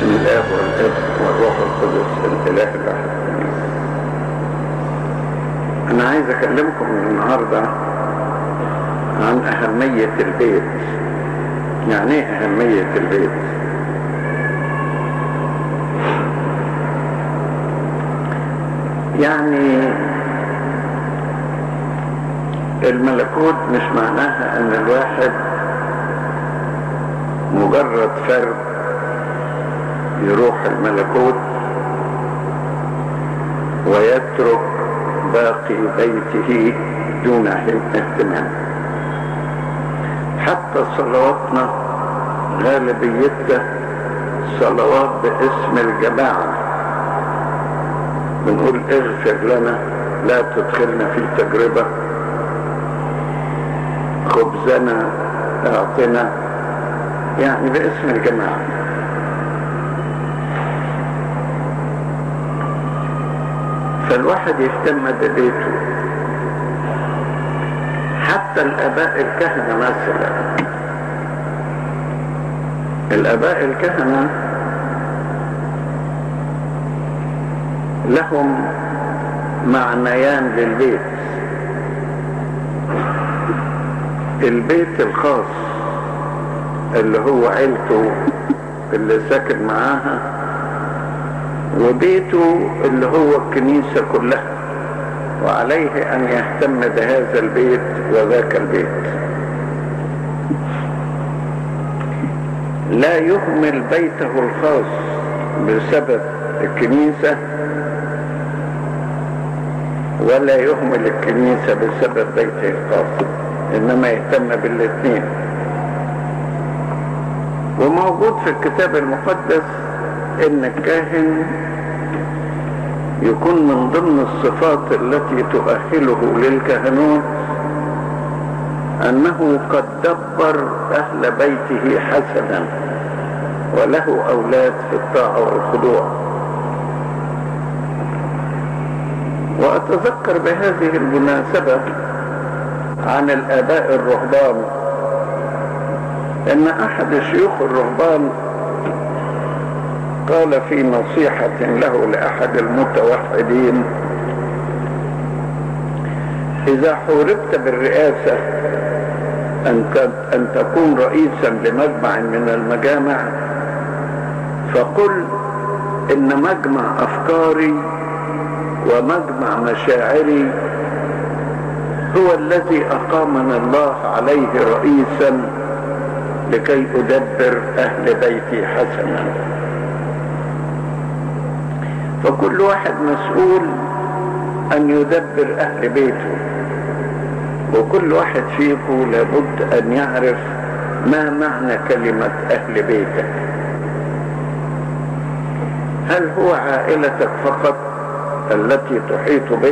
باسم الاب والابن والروح القدس الاله الواحد امين انا عايز اكلمكم النهارده عن اهميه البيت يعني ايه اهميه البيت يعني الملكوت مش معناها ان الواحد مجرد فرد يروح الملكوت ويترك باقي بيته دون اهتمام حتى صلواتنا غالبيتها صلوات باسم الجماعة بنقول اغفر لنا لا تدخلنا في تجربة خبزنا اعطنا يعني باسم الجماعة فالواحد يهتم ببيته حتى الاباء الكهنة مثلا الاباء الكهنة لهم معنيان للبيت البيت الخاص اللي هو عيلته اللي ساكن معاها وبيته اللي هو الكنيسة كلها وعليه أن يهتم بهذا البيت وذاك البيت لا يهمل بيته الخاص بسبب الكنيسة ولا يهمل الكنيسة بسبب بيته الخاص إنما يهتم بالاثنين وموجود في الكتاب المقدس ان الكاهن يكون من ضمن الصفات التي تؤهله للكهنوت انه قد دبر اهل بيته حسنا وله اولاد في الطاعه والخضوع واتذكر بهذه المناسبه عن الاباء الرهبان ان احد شيوخ الرهبان قال في نصيحة له لأحد المتوحدين إذا حوربت بالرئاسة أن أن تكون رئيسا لمجمع من المجامع فقل إن مجمع أفكاري ومجمع مشاعري هو الذي أقامنا الله عليه رئيسا لكي أدبر أهل بيتي حسنا فكل واحد مسؤول أن يدبر أهل بيته وكل واحد فيكم لابد أن يعرف ما معنى كلمة أهل بيتك هل هو عائلتك فقط التي تحيط بك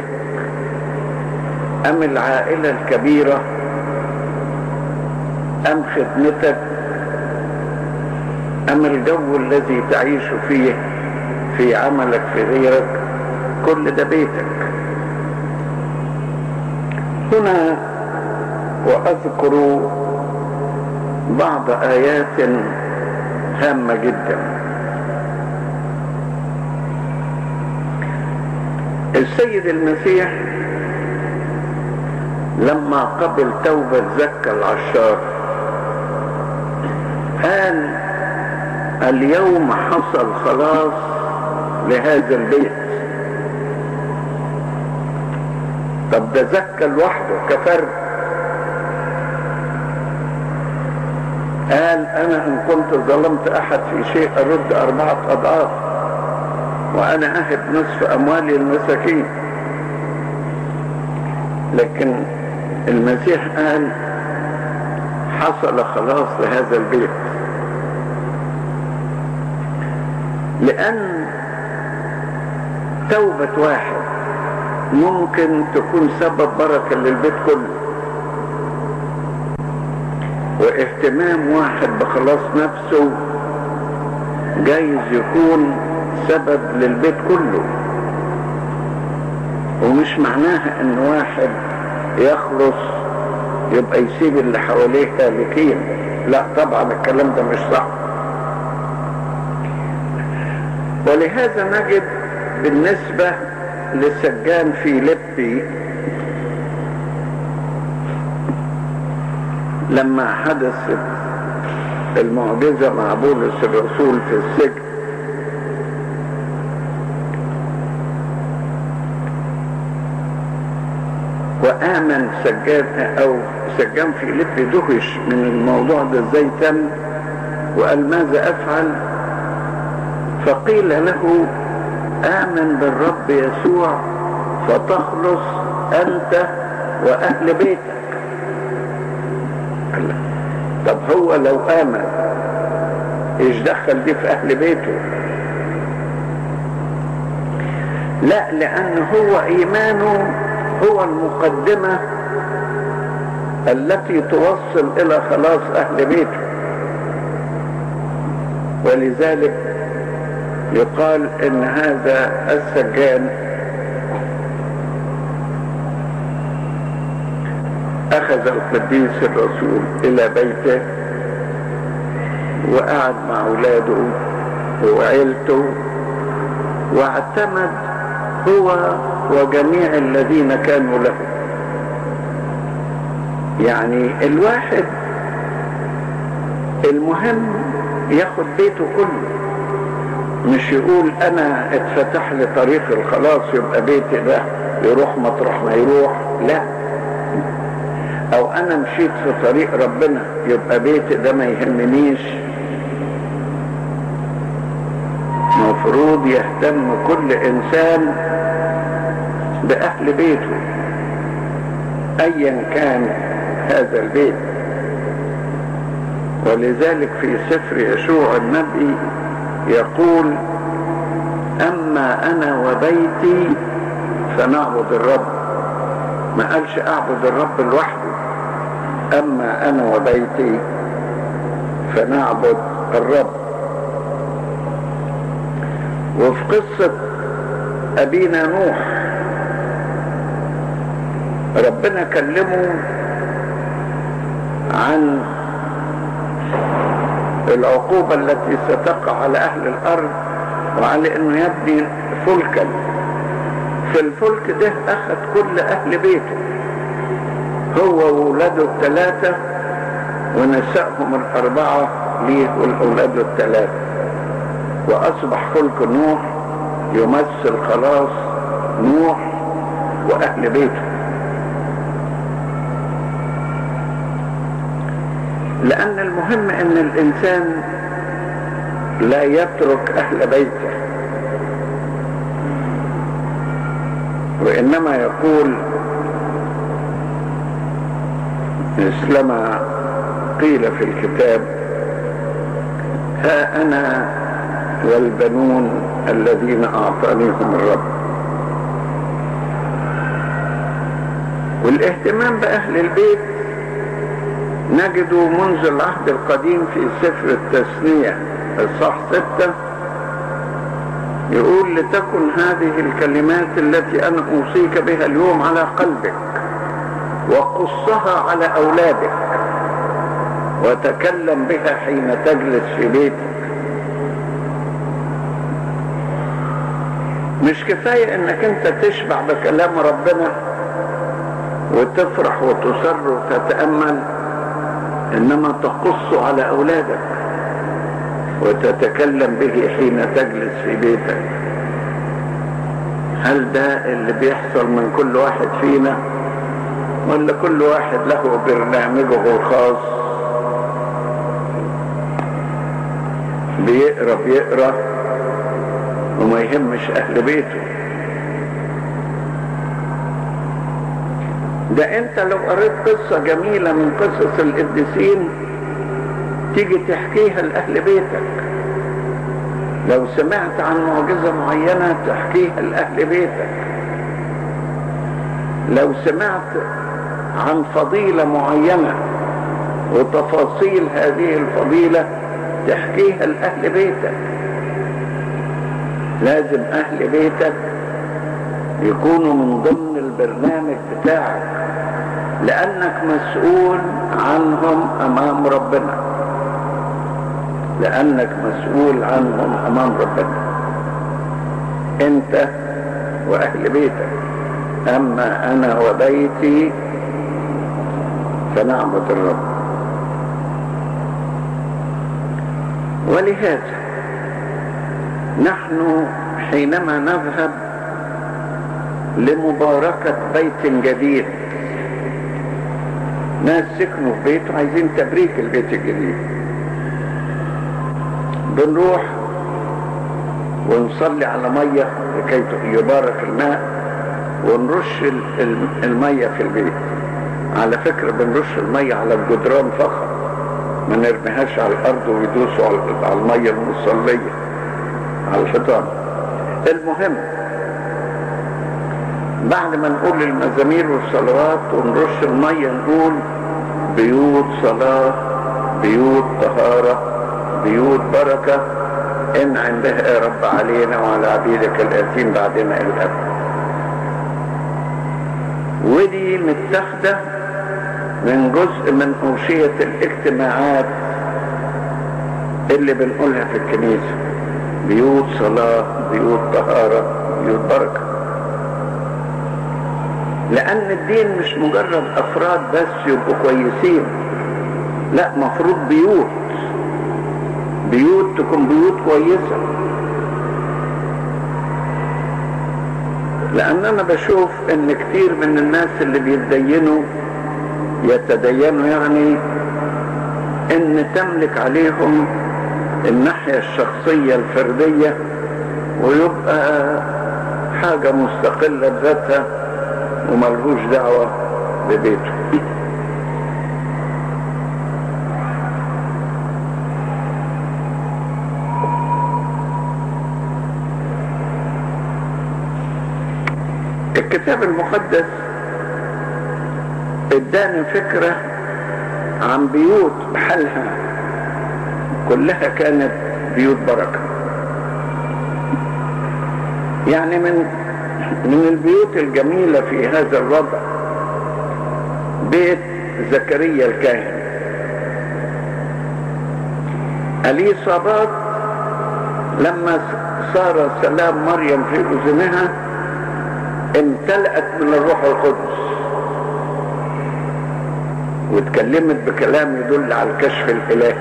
أم العائلة الكبيرة أم خدمتك أم الجو الذي تعيش فيه في عملك في غيرك كل ده بيتك هنا وأذكر بعض آيات هامة جدا السيد المسيح لما قبل توبة زكى العشار قال اليوم حصل خلاص لهذا البيت طب ده زكى لوحده كفرد قال انا ان كنت ظلمت احد في شيء ارد اربعة اضعاف وانا اهب نصف اموالي المساكين لكن المسيح قال حصل خلاص لهذا البيت لان توبة واحد ممكن تكون سبب بركة للبيت كله واهتمام واحد بخلاص نفسه جايز يكون سبب للبيت كله ومش معناها ان واحد يخلص يبقى يسيب اللي حواليه هالكين لا طبعا الكلام ده مش صح ولهذا نجد بالنسبة لسجان فيليبي لما حدثت المعجزة مع بولس الرسول في السجن وآمن سجان أو سجان فيليبي دهش من الموضوع ده ازاي تم وقال ماذا أفعل فقيل له آمن بالرب يسوع فتخلص أنت وأهل بيتك قال له طب هو لو آمن ايش دخل دي في أهل بيته لا لأن هو إيمانه هو المقدمة التي توصل إلى خلاص أهل بيته ولذلك يقال ان هذا السجان اخذ القديس الرسول الى بيته وقعد مع اولاده وعيلته واعتمد هو وجميع الذين كانوا له يعني الواحد المهم ياخد بيته كله مش يقول انا اتفتح لي طريق الخلاص يبقى بيتي ده يروح مطرح ما يروح لا او انا مشيت في طريق ربنا يبقى بيتي ده ما يهمنيش مفروض يهتم كل انسان باهل بيته ايا كان هذا البيت ولذلك في سفر يشوع النبي يقول اما انا وبيتي فنعبد الرب ما قالش اعبد الرب لوحده اما انا وبيتي فنعبد الرب وفي قصة ابينا نوح ربنا كلمه عن العقوبة التي ستقع على أهل الأرض وعلى أنه يبني فلكا في الفلك ده أخذ كل أهل بيته هو وولاده الثلاثة ونسائهم الأربعة ليه والأولاد الثلاثة وأصبح فلك نوح يمثل خلاص نوح وأهل بيته لأن المهم أن الإنسان لا يترك أهل بيته وإنما يقول مثلما قيل في الكتاب ها أنا والبنون الذين أعطانيهم الرب والاهتمام بأهل البيت نجد منذ العهد القديم في سفر التثنية الصح ستة يقول لتكن هذه الكلمات التي أنا أوصيك بها اليوم على قلبك وقصها على أولادك وتكلم بها حين تجلس في بيتك مش كفاية انك انت تشبع بكلام ربنا وتفرح وتصر وتتأمل انما تقص على اولادك وتتكلم به حين تجلس في بيتك هل ده اللي بيحصل من كل واحد فينا ولا كل واحد له برنامجه الخاص بيقرا بيقرا وما يهمش اهل بيته ده انت لو قريت قصة جميلة من قصص القديسين تيجي تحكيها لأهل بيتك لو سمعت عن معجزة معينة تحكيها لأهل بيتك لو سمعت عن فضيلة معينة وتفاصيل هذه الفضيلة تحكيها لأهل بيتك لازم أهل بيتك يكونوا من ضمن البرنامج بتاعك لأنك مسؤول عنهم أمام ربنا لأنك مسؤول عنهم أمام ربنا انت واهل بيتك اما انا وبيتي فنعبد الرب ولهذا نحن حينما نذهب لمباركة بيت جديد ناس سكنوا في بيت وعايزين تبريك البيت الجديد بنروح ونصلي على مية لكي يبارك الماء ونرش المية في البيت على فكرة بنرش المية على الجدران فقط ما نرميهاش على الارض ويدوسوا على الميه المصليه على الحيطان المهم بعد ما نقول المزامير والصلوات ونرش الميه نقول بيوت صلاه بيوت طهاره بيوت بركه انعم بها يا رب علينا وعلى عبيدك الاتين بعدنا الى الابد ودي متاخده من جزء من أوشية الاجتماعات اللي بنقولها في الكنيسة بيوت صلاة بيوت طهارة بيوت بركة لأن الدين مش مجرد أفراد بس يبقوا كويسين لا مفروض بيوت بيوت تكون بيوت كويسة لأن أنا بشوف إن كتير من الناس اللي بيتدينوا يتدينوا يعني ان تملك عليهم الناحية الشخصية الفردية ويبقى حاجة مستقلة بذاتها وملهوش دعوة ببيته الكتاب المقدس اداني فكرة عن بيوت بحالها كلها كانت بيوت بركة يعني من من البيوت الجميلة في هذا الوضع بيت زكريا الكاهن اليصابات لما صار سلام مريم في اذنها امتلأت من الروح القدس واتكلمت بكلام يدل على الكشف الالهي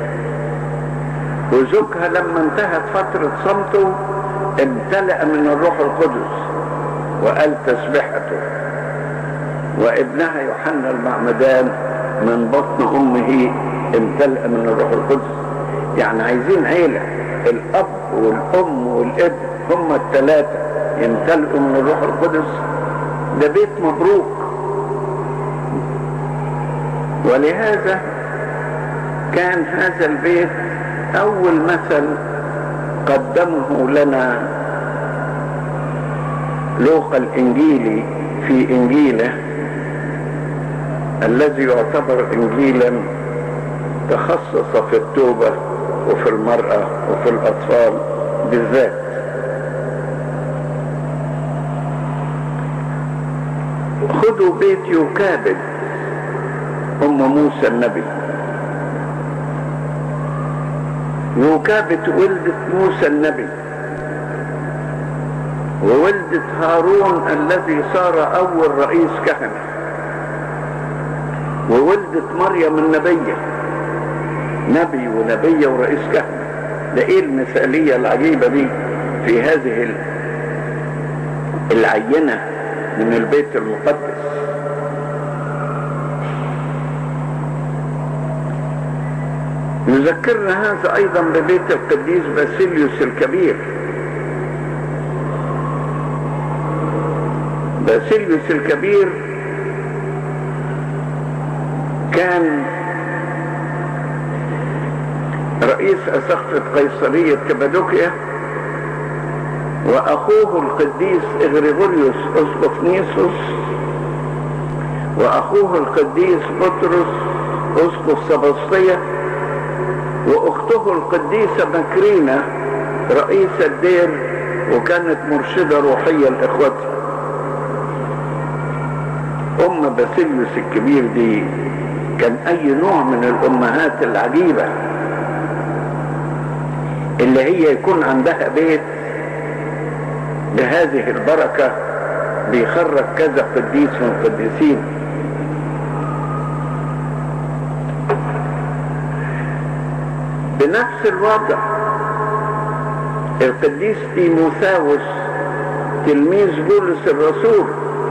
وزوجها لما انتهت فترة صمته امتلأ من الروح القدس وقال تسبحته وابنها يوحنا المعمدان من بطن امه امتلأ من الروح القدس يعني عايزين عيلة الاب والام والابن هم الثلاثة يمتلئوا من الروح القدس ده بيت مبروك ولهذا كان هذا البيت اول مثل قدمه لنا لوقا الانجيلي في انجيله الذي يعتبر انجيلا تخصص في التوبه وفي المراه وفي الاطفال بالذات خذوا بيت يكابد ام موسى النبي يوكابت ولدت موسى النبي وولدت هارون الذي صار اول رئيس كهنه وولدت مريم النبيه نبي ونبيه ورئيس كهنه ده ايه المثاليه العجيبه دي في هذه العينه من البيت المقدس يذكرنا هذا ايضا ببيت القديس باسيليوس الكبير باسيليوس الكبير كان رئيس أسقفة قيصرية كبادوكيا وأخوه القديس إغريغوريوس أسقف نيسوس وأخوه القديس بطرس أسقف سبسطية واخته القديسة مكرينة رئيس الدير وكانت مرشدة روحية لاخوتها ام باسيليوس الكبير دي كان اي نوع من الامهات العجيبة اللي هي يكون عندها بيت بهذه البركة بيخرج كذا قديس من القديسين بنفس الوضع القديس تيموثاوس تلميذ بولس الرسول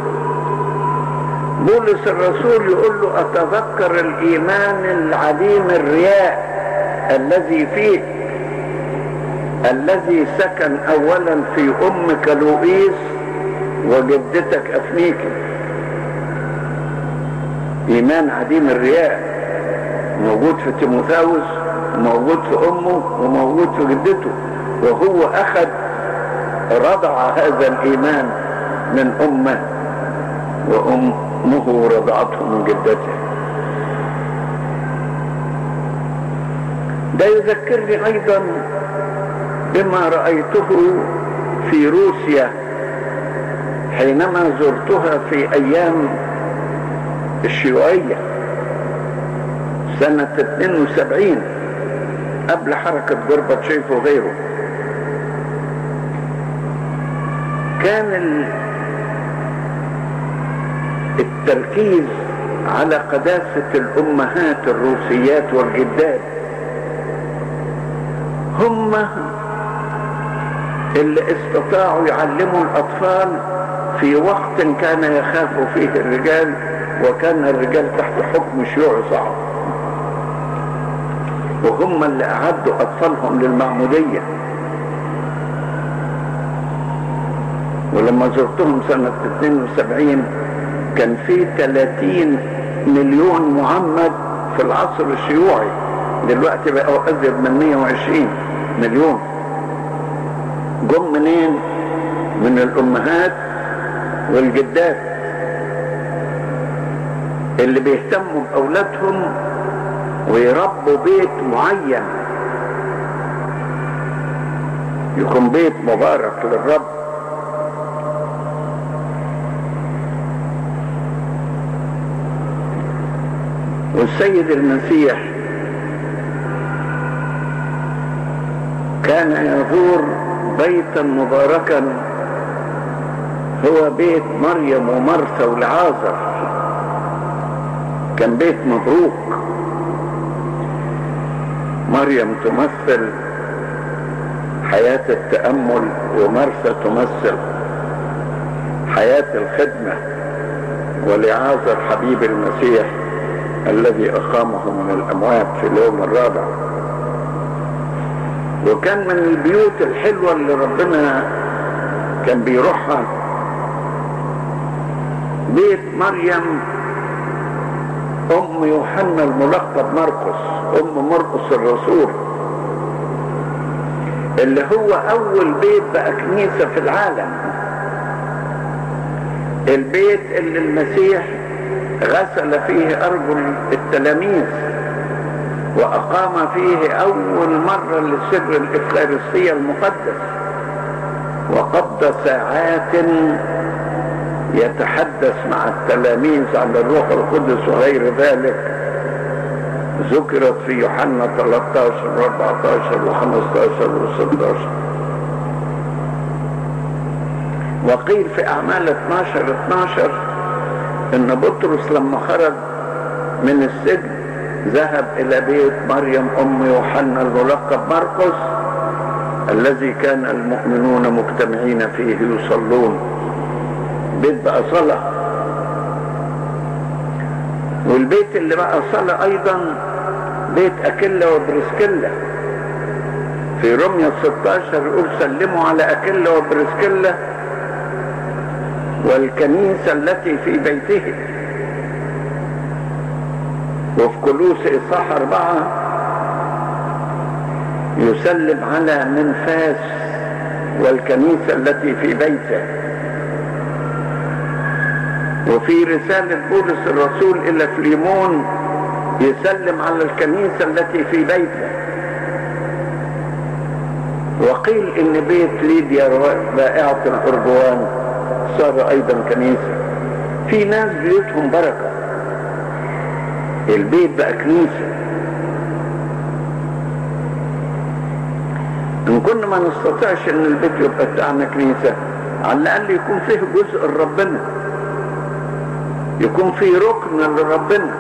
بولس الرسول يقول له اتذكر الايمان العديم الرياء الذي فيك الذي سكن اولا في امك لوئيس وجدتك افنيكي ايمان عديم الرياء موجود في تيموثاوس وموجود في امه وموجود في جدته وهو اخذ رضع هذا الايمان من امه وامه رضعته من جدته ده يذكرني ايضا بما رايته في روسيا حينما زرتها في ايام الشيوعيه سنه 72 قبل حركه جورباتشيف وغيره كان التركيز على قداسة الأمهات الروسيات والجدات هم اللي استطاعوا يعلموا الأطفال في وقت كان يخاف فيه الرجال وكان الرجال تحت حكم شيوعي صعب وهم اللي أعدوا أطفالهم للمعمودية ولما زرتهم سنة 72 كان في 30 مليون معمد في العصر الشيوعي دلوقتي بقوا أزيد من 120 مليون جم منين؟ من الأمهات والجدات اللي بيهتموا بأولادهم ويربوا بيت معين يكون بيت مبارك للرب والسيد المسيح كان يزور بيتا مباركا هو بيت مريم ومرثا والعازر كان بيت مبروك مريم تمثل حياة التأمل ومرثا تمثل حياة الخدمة ولعازر حبيب المسيح الذي أقامه من الأموات في اليوم الرابع وكان من البيوت الحلوة اللي ربنا كان بيروحها بيت مريم أم يوحنا الملقب مرقس أم مرقس الرسول اللي هو أول بيت بقى كنيسة في العالم البيت اللي المسيح غسل فيه أرجل التلاميذ وأقام فيه أول مرة لسر الإفخارستية المقدس وقضى ساعات يتحدث مع التلاميذ عن الروح القدس وغير ذلك ذكرت في يوحنا 13 و14 و15 و16 وقيل في أعمال 12 12 ان بطرس لما خرج من السجن ذهب الى بيت مريم ام يوحنا الملقب مرقس الذي كان المؤمنون مجتمعين فيه يصلون بيت بقى صلاة والبيت اللي بقى صلاة ايضا بيت اكيلا وبرسكيلا في رمية 16 يقول سلموا على اكيلا وبرسكيلا والكنيسة التي في بيته وفي كلوس إصحاح أربعة يسلم على منفاس والكنيسة التي في بيته وفي رسالة بولس الرسول إلى فليمون يسلم على الكنيسة التي في بيته وقيل إن بيت ليديا بائعة الأرجوان صار ايضا كنيسة في ناس بيوتهم بركة البيت بقى كنيسة ان كنا ما نستطيعش ان البيت يبقى بتاعنا كنيسة على الأقل يكون فيه جزء لربنا يكون فيه ركن لربنا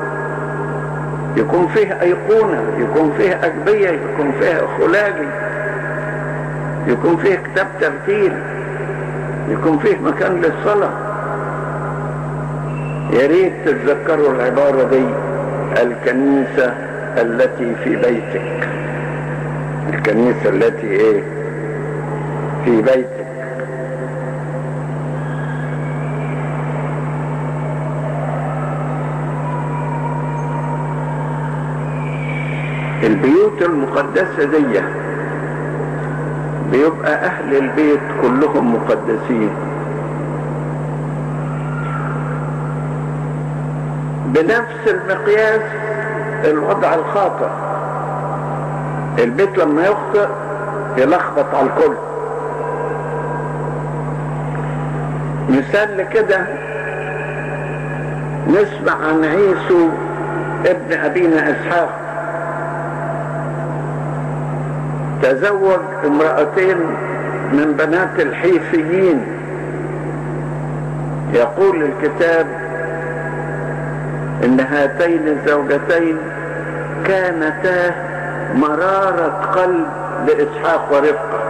يكون فيه أيقونة يكون فيه أجبية يكون فيه خلاجي يكون فيه كتاب ترتيل يكون فيه مكان للصلاة يا ريت تتذكروا العبارة دي الكنيسة التي في بيتك الكنيسة التي ايه في بيتك البيوت المقدسة دي بيبقى أهل البيت كلهم مقدسين بنفس المقياس الوضع الخاطئ البيت لما يخطئ يلخبط على الكل مثال لكده نسمع عن عيسو ابن أبينا إسحاق تزوج امرأتين من بنات الحيثيين يقول الكتاب ان هاتين الزوجتين كانتا مرارة قلب لإسحاق ورفقة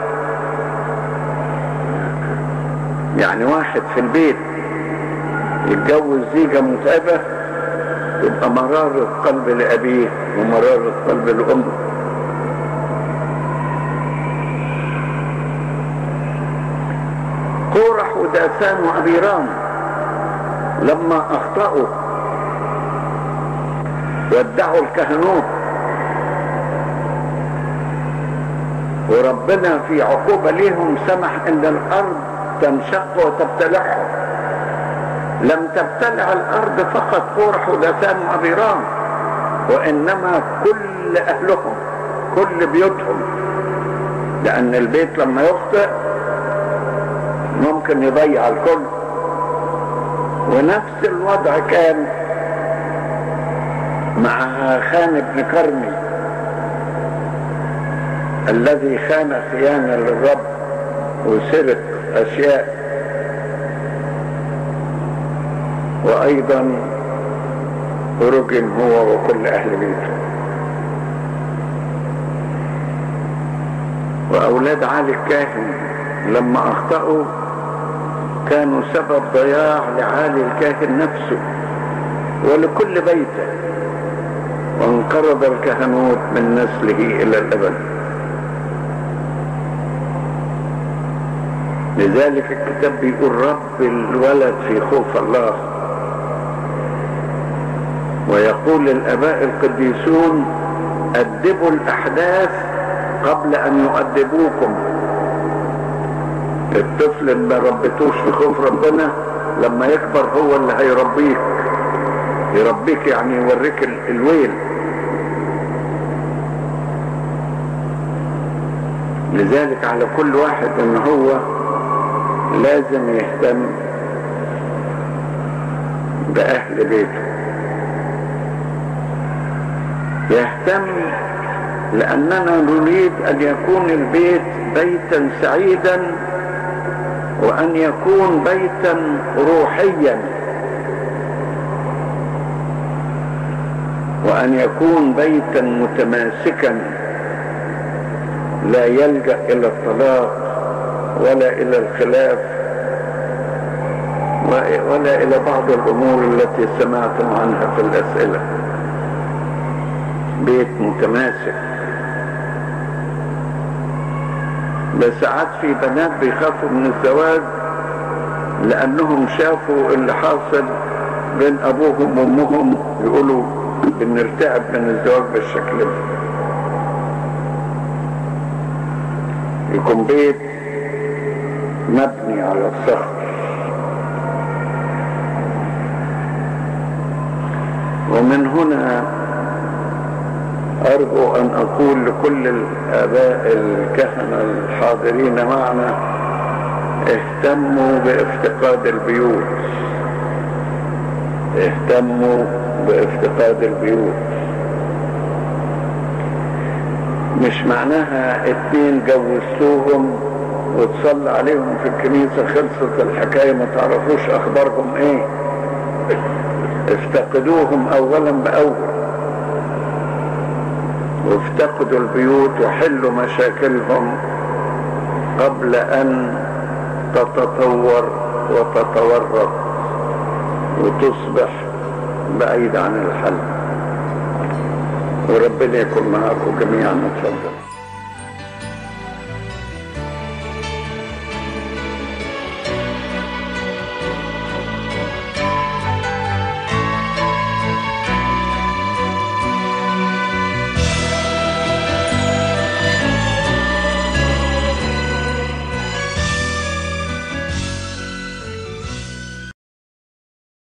يعني واحد في البيت يتجوز زيجة متعبة تبقى مرارة قلب لأبيه ومرارة قلب لأمه كورح وداثان وأبيرام لما أخطأوا وادعوا الكهنوت وربنا في عقوبة ليهم سمح ان الارض تنشق وتبتلعهم لم تبتلع الارض فقط قرح ودثان وابيرام وانما كل اهلهم كل بيوتهم لان البيت لما يخطئ ممكن يضيع الكل ونفس الوضع كان مع خان بن كرمي الذي خان خيانة للرب وسرق أشياء وأيضا رجم هو وكل أهل بيته وأولاد علي الكاهن لما أخطأوا كانوا سبب ضياع لعالي الكاهن نفسه ولكل بيته وانقرض الكهنوت من نسله إلى الأبد لذلك الكتاب بيقول رب الولد في خوف الله ويقول الاباء القديسون ادبوا الاحداث قبل ان يؤدبوكم الطفل اللي ما ربيتوش في خوف ربنا لما يكبر هو اللي هيربيك يربيك يعني يوريك الويل لذلك على كل واحد ان هو لازم يهتم بأهل بيته يهتم لأننا نريد أن يكون البيت بيتا سعيدا وأن يكون بيتا روحيا وأن يكون بيتا متماسكا لا يلجأ إلى الطلاق ولا إلى الخلاف ولا إلى بعض الأمور التي سمعتم عنها في الأسئلة بيت متماسك بس ساعات في بنات بيخافوا من الزواج لأنهم شافوا اللي حاصل بين أبوهم وأمهم يقولوا بنرتعب من الزواج بالشكل ده يكون بيت مبني على الصخر ومن هنا أرجو أن أقول لكل الآباء الكهنة الحاضرين معنا اهتموا بافتقاد البيوت اهتموا بافتقاد البيوت مش معناها اتنين جوزتوهم وتصلي عليهم في الكنيسة خلصت الحكاية ما تعرفوش أخبارهم إيه افتقدوهم أولا بأول وافتقدوا البيوت وحلوا مشاكلهم قبل أن تتطور وتتورط وتصبح بعيد عن الحل وربنا يكون معكم جميعا اتفضل